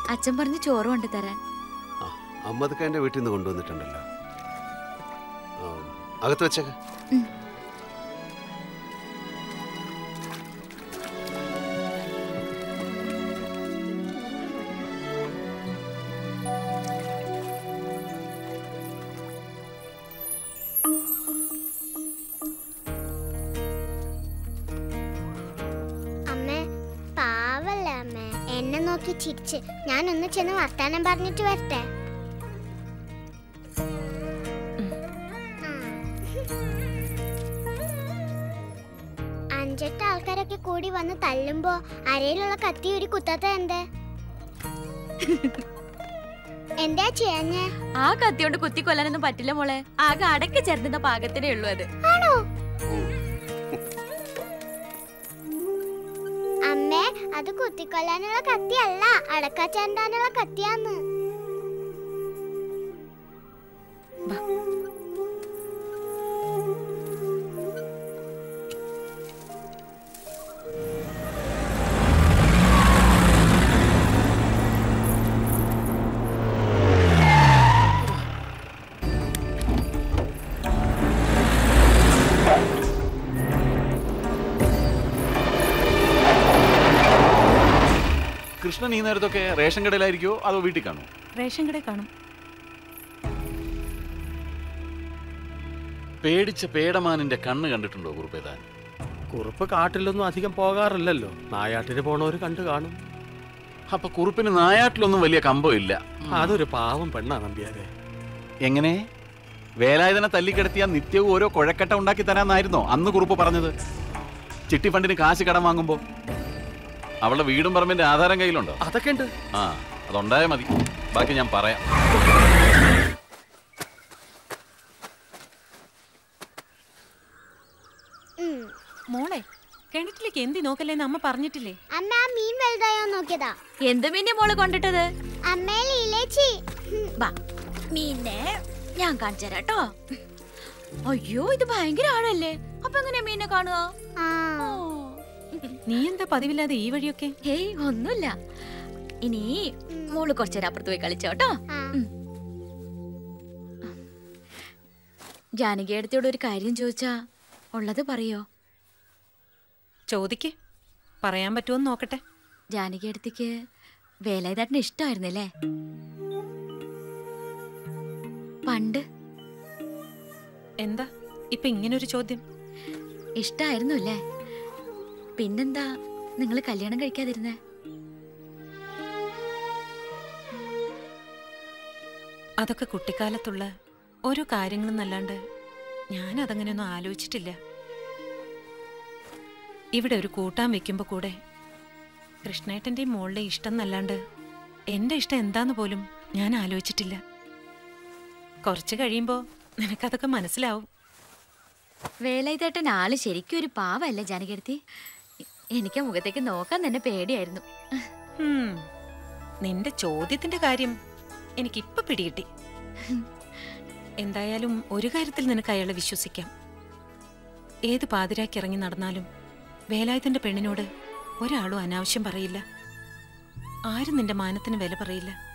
അച്ഛൻ പറഞ്ഞ് ചോറ് കൊണ്ട് തരാൻ ആ അമ്മതൊക്കെ എൻ്റെ വീട്ടിൽ നിന്ന് കൊണ്ടുവന്നിട്ടുണ്ടല്ലോ ആ, അകത്ത് വെച്ചേക്ക അമ്മേ പാവല്ലേ അമ്മേ എന്നെ നോക്കി ചിരിച്ച് ഞാനൊന്ന് ചെന്ന് വർത്താനം പറഞ്ഞിട്ട് വരട്ടെ ആ. അഞ്ചെട്ട് ആൾക്കാരൊക്കെ കൂടി വന്ന് തല്ലുമ്പോ അരയിലുള്ള കത്തി ഒരു കുത്താത്ത എന്തേ എന്താ ചെയ്യാഞ്ഞേ ആ കത്തി കൊണ്ട് കുത്തി കൊല്ലാനൊന്നും പറ്റില്ല മോളെ ആകെ അടക്കി ചേർന്ന പാകത്തിനേ ഉള്ളൂ അത് ആണോ അമ്മേ അത് കുത്തിക്കൊല്ലാനുള്ള കത്തിയല്ല അടക്ക ചേണ്ടാനുള്ള കത്തിയാന്ന് കൃഷ്ണൻ ഈ നേരത്തൊക്കെ റേഷൻ കടയിലായിരിക്കുമോ അതോ വീട്ടിൽ കാണുമോ റേഷൻ കടയിൽ കാണും പേടിച്ച പേടമാനിന്റെ കണ്ണ് കണ്ടിട്ടുണ്ടോ കുറുപ്പേതാൻ കുറുപ്പ് കാട്ടിലൊന്നും അധികം പോകാറില്ലല്ലോ നായാട്ടിന് പോണവര് കണ്ടു കാണും അപ്പൊ കുറുപ്പിന് നായാട്ടിലൊന്നും വലിയ കമ്പം ഇല്ല അതൊരു പാവം പെണ്ണാ നമ്പ്യാരെ എങ്ങനെ വേലായുധനെ തല്ലിക്കിടത്തിയ നിത്യവും ഓരോ കുഴക്കട്ട ഉണ്ടാക്കി തരാന്നായിരുന്നോ അന്ന് കുറുപ്പ് പറഞ്ഞത് ചിട്ടി ഫണ്ടിന് കാശ് കടം വാങ്ങുമ്പോ അവളുടെ വീടും പറമ്പിന്റെ ആധാരം കയ്യിലുണ്ടോ അതൊക്കെ ഉണ്ട് ആ അതുണ്ടായാൽ മതി ബാക്കി ഞാൻ പറയാം ഉം. മോളെ കിണറ്റിലേക്ക് എന്തി നോക്കല്ലേന്ന് അമ്മ പറഞ്ഞിട്ടില്ലേ അമ്മ ആ മീൻ വലുതായോ നോക്കിയതാ എന്ത് മീനെ മോള് കൊണ്ടിട്ടത് അമ്മേ ലീലേച്ചി ഉം. ബാ മീനെ ഞാൻ കാണിച്ചു തരാം കേട്ടോ അയ്യോ ഇത് ഭയങ്കര ആഴല്ലേ അപ്പൊ എങ്ങനെയാ മീനെ കാണുക ആ ഓ. നീ എന്താ പതിവില്ലാതെ ഈ വഴിയൊക്കെ ഹേയ് ഒന്നുമില്ല ഇനി മോള് കുറച്ചേരം അപ്പുറത്ത് പോയി കളിച്ചോ കേട്ടോ ആ. ജാനകി അടുത്തോട് ഒരു കാര്യം ചോദിച്ചാ ഉള്ളത് പറയോ ചോദിക്ക് പറയാൻ പറ്റുമോ നോക്കട്ടെ ജാനകി അടുത്തേക്ക് വേലായുധേട്ടന് ഇഷ്ടമായിരുന്നില്ലേ പണ്ട് എന്താ ഇപ്പൊ ഇങ്ങനൊരു ചോദ്യം ഇഷ്ടായിരുന്നു അല്ലേ പിന്നെന്താ നിങ്ങൾ കല്യാണം കഴിക്കാതിരുന്നേ അതൊക്കെ കുട്ടിക്കാലത്തുള്ള ഓരോ കാര്യങ്ങളെന്നല്ലാണ്ട് ഞാൻ അതങ്ങനെയൊന്നും ആലോചിച്ചിട്ടില്ല ഇവിടെ ഒരു കൂട്ടാൻ വെക്കുമ്പോൾ കൂടെ കൃഷ്ണേട്ടൻ്റെയും മോളുടെ ഇഷ്ടം എന്നല്ലാണ്ട് എൻ്റെ ഇഷ്ടം എന്താന്ന് പോലും ഞാൻ ആലോചിച്ചിട്ടില്ല കുറച്ച് കഴിയുമ്പോൾ നിനക്കതൊക്കെ മനസ്സിലാവും വേലായുധേട്ടൻ ആള് ശരിക്കും ഒരു പാവല്ലേ ജാനകിയെടുത്തി എനിക്ക് ആ മുഖത്തേക്ക് നോക്കാൻ തന്നെ പേടിയായിരുന്നു ഹും, നിന്റെ ചോദ്യത്തിന്റെ കാര്യം എനിക്കിപ്പൊ പിടികിട്ടി എന്തായാലും ഒരു കാര്യത്തിൽ നിനക്ക് അയാളെ വിശ്വസിക്കാം ഏത് പാതിരാക്കി ഇറങ്ങി നടന്നാലും വേലായുധന്റെ പെണ്ണിനോട് ഒരാളും അനാവശ്യം പറയില്ല ആരും നിന്റെ മാനത്തിന് വില പറയില്ല